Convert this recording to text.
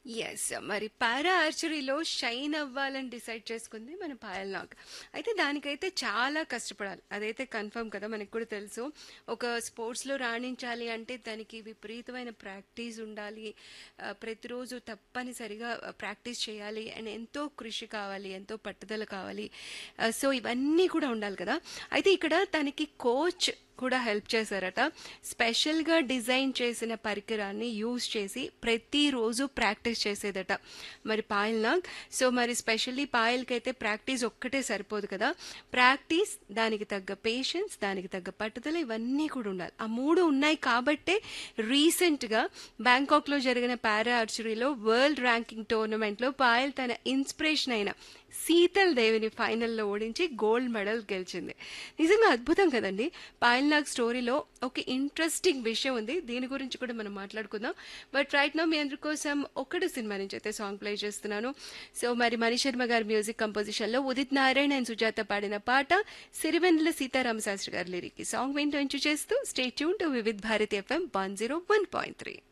Yes. మరి పారా ఆర్చరీలో shine అవ్వాలని decide చేసుకుంది మన పాయల్ నాగ్. అయితే దానికైతే చాలా కష్టపడాలి. అదైతే కన్ఫర్మ్ కదా! మనకు కూడా తెలుసు. ఒక స్పోర్ట్స్‌లో రాణించాలి అంటే దానికి విపరీతమైన ప్రాక్టీస్ ఉండాలి. ఆహ్, ప్రతిరోజు తప్పనిసరిగా ప్రాక్టీస్ చేయాలి. అండ్ ఎంతో కృషి కావాలి. ఎంతో పట్టుదల కావాలి. ఆహ్, సో ఇవన్నీ కూడా ఉండాలి కదా! అయితే ఇక్కడ తనకి కోచ్ కూడా హెల్ప్ చేశారట. స్పెషల్‌గా డిజైన్ చేసిన పరికరాన్ని యూజ్ చేసి ప్రతిరోజు ప్రాక్టీస్ చేసేదట. మరి పాయల్ నాగ్. సో మరి స్పెషల్లీ పాయల్‌కైతే ప్రాక్టీస్ ఒక్కటే సరిపోదు కదా! ప్రాక్టీస్, దానికి తగ్గ పేషెన్స్, దానికి తగ్గ పట్టుదల ఇవన్నీ కూడా ఉండాలి. ఆ 3 ఉన్నాయి కాబట్టే రీసెంట్‌గా బ్యాంకాక్‌లో జరిగిన పారా ఆర్చరీలో వరల్డ్ ర్యాంకింగ్ టోర్నమెంట్‌లో పాయల్ తన ఇన్స్పిరేషన్ అయిన శీతల్ దేవిని ఫైనల్‌లో ఓడించి గోల్డ్ మెడల్ గెలిచింది. నిజంగా అద్భుతం కదండీ! పాయల్ నాగ్ స్టోరీలో ఒక ఇంట్రెస్టింగ్ విషయం ఉంది. దీని గురించి కూడా మనం మాట్లాడుకుందాం. బట్ రైట్ నౌ మీ అందరి కోసం 'ఒక్కడు' సినిమా నుంచి అయితే సాంగ్ ప్లే చేస్తున్నాను. సో మరి మణిశర్మ గారి మ్యూజిక్ కంపోజిషన్‌లో ఉదిత్ నారాయణ్ అండ్ సుజాత పాడిన పాట సిరివెన్నెల సీతారామ శాస్త్రి గారి లిరిక్. ఈ సాంగ్ వింటూ ఎంజాయ్ చేస్తూ stay tune to Vividh Bharati FM 101.3